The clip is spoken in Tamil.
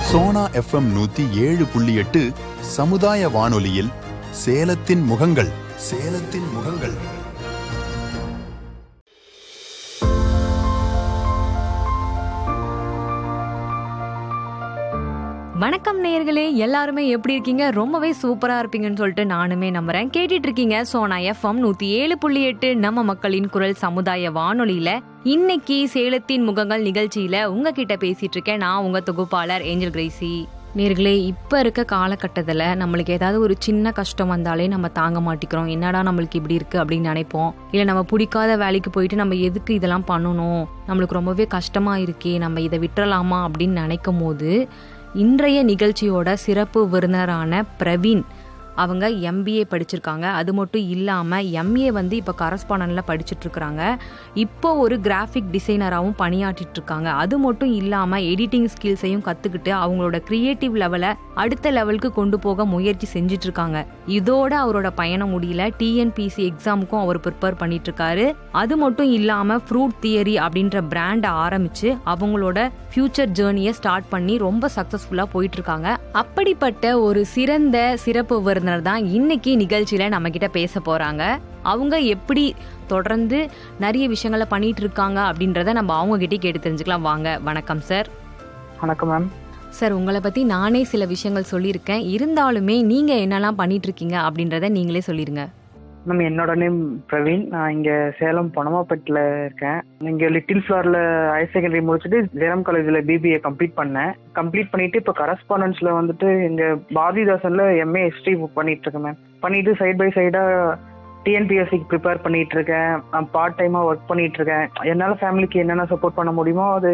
சோனா எஃப்எம் நூத்தி ஏழு புள்ளி எட்டு சமுதாய வானொலியில் சேலத்தின் முகங்கள் சேலத்தின் முகங்கள் வணக்கம் நேயர்களே எல்லாருமே எப்படி இருக்கீங்க ரொம்பவே சூப்பரா இருப்பீங்கன்னு சொல்லிட்டு நானுமே நம்புறேன் கேட்டுட்டு இருக்கீங்க சோனா எஃப்எம் நூத்தி ஏழு புள்ளி எட்டு நம்ம மக்களின் குரல் சமுதாய வானொலியில இன்னைக்கு சேலத்தின் முகங்கள் நிகழ்ச்சியில உங்ககிட்ட பேசிட்டு இருக்கேன் நான் உங்க தொகுப்பாளர் ஏஞ்சல் கிரேசி நேர்களே இப்போ இருக்க காலகட்டத்தில் நம்மளுக்கு ஏதாவது ஒரு சின்ன கஷ்டம் வந்தாலே நம்ம தாங்க மாட்டிக்கிறோம் என்னடா நம்மளுக்கு இப்படி இருக்கு அப்படின்னு நினைப்போம் இல்லை நம்ம பிடிக்காத வேலைக்கு போயிட்டு நம்ம எதுக்கு இதெல்லாம் பண்ணணும் நம்மளுக்கு ரொம்பவே கஷ்டமா இருக்கே நம்ம இதை விட்டுறலாமா அப்படின்னு நினைக்கும் போது இன்றைய நிகழ்ச்சியோட சிறப்பு விருந்தினரான பிரவீன் அவங்க எம்பிஏ படிச்சிருக்காங்க அது மட்டும் இல்லாமல் எம்ஏ வந்து இப்போ கரஸ்பாண்டனில் படிச்சுட்டு இருக்கிறாங்க இப்போ ஒரு கிராஃபிக் டிசைனராகவும் பணியாற்றிட்டு இருக்காங்க அது மட்டும் இல்லாமல் எடிட்டிங் ஸ்கில்ஸையும் கற்றுக்கிட்டு அவங்களோட க்ரியேட்டிவ் லெவலை அடுத்த லெவலுக்கு கொண்டு போக முயற்சி செஞ்சுட்டு இருக்காங்க இதோட அவரோட பயணம் முடியல டிஎன்பிசி எக்ஸாமுக்கும் அவர் ப்ரிப்பேர் பண்ணிட்டு இருக்காரு அது மட்டும் இல்லாமல் ஃப்ரூட் தியரி அப்படின்ற பிராண்டை ஆரம்பிச்சு அவங்களோட ஃபியூச்சர் ஜேர்னியை ஸ்டார்ட் பண்ணி ரொம்ப சக்ஸஸ்ஃபுல்லாக போயிட்டு இருக்காங்க அப்படிப்பட்ட ஒரு சிறந்த சிறப்பு விருந்தினர் தான் இன்னைக்கு நிகழ்ச்சியில நம்ம கிட்ட பேச போறாங்க அவங்க எப்படி தொடர்ந்து நிறைய விஷயங்களை பண்ணிட்டு இருக்காங்க அப்படின்றத நம்ம அவங்க கிட்டே கேட்டு தெரிஞ்சுக்கலாம் வாங்க வணக்கம் சார் வணக்கம் மேம் சார் உங்களை பத்தி நானே சில விஷயங்கள் சொல்லியிருக்கேன் இருந்தாலுமே நீங்க என்னெல்லாம் பண்ணிட்டு இருக்கீங்க அப்படின்றத நீங்களே சொல்லிருங்க மேம் என்னோட நேம் பிரவீன் நான் இங்கே சேலம் பொனமாப்பேட்டில் இருக்கேன் இங்கே லிட்டில் ஃப்ளாரில் ஹையர் செகண்டரி முடிச்சுட்டு ஜெரம் காலேஜில் பிபிஏ கம்ப்ளீட் பண்ணேன் கம்ப்ளீட் பண்ணிட்டு இப்போ கரஸ்பாண்டன்ஸில் வந்துட்டு இங்கே பாரதிதாசனில் எம்ஏ ஹிஸ்ட்ரி பண்ணிட்டு இருக்கேன் மேம் பண்ணிட்டு சைட் பை சைடாக டிஎன்பிஎஸ்சிக்கு ப்ரிப்பேர் பண்ணிட்டு இருக்கேன் பார்ட் டைமாக ஒர்க் பண்ணிட்டு இருக்கேன் என்னால் ஃபேமிலிக்கு என்னென்ன சப்போர்ட் பண்ண முடியுமோ அது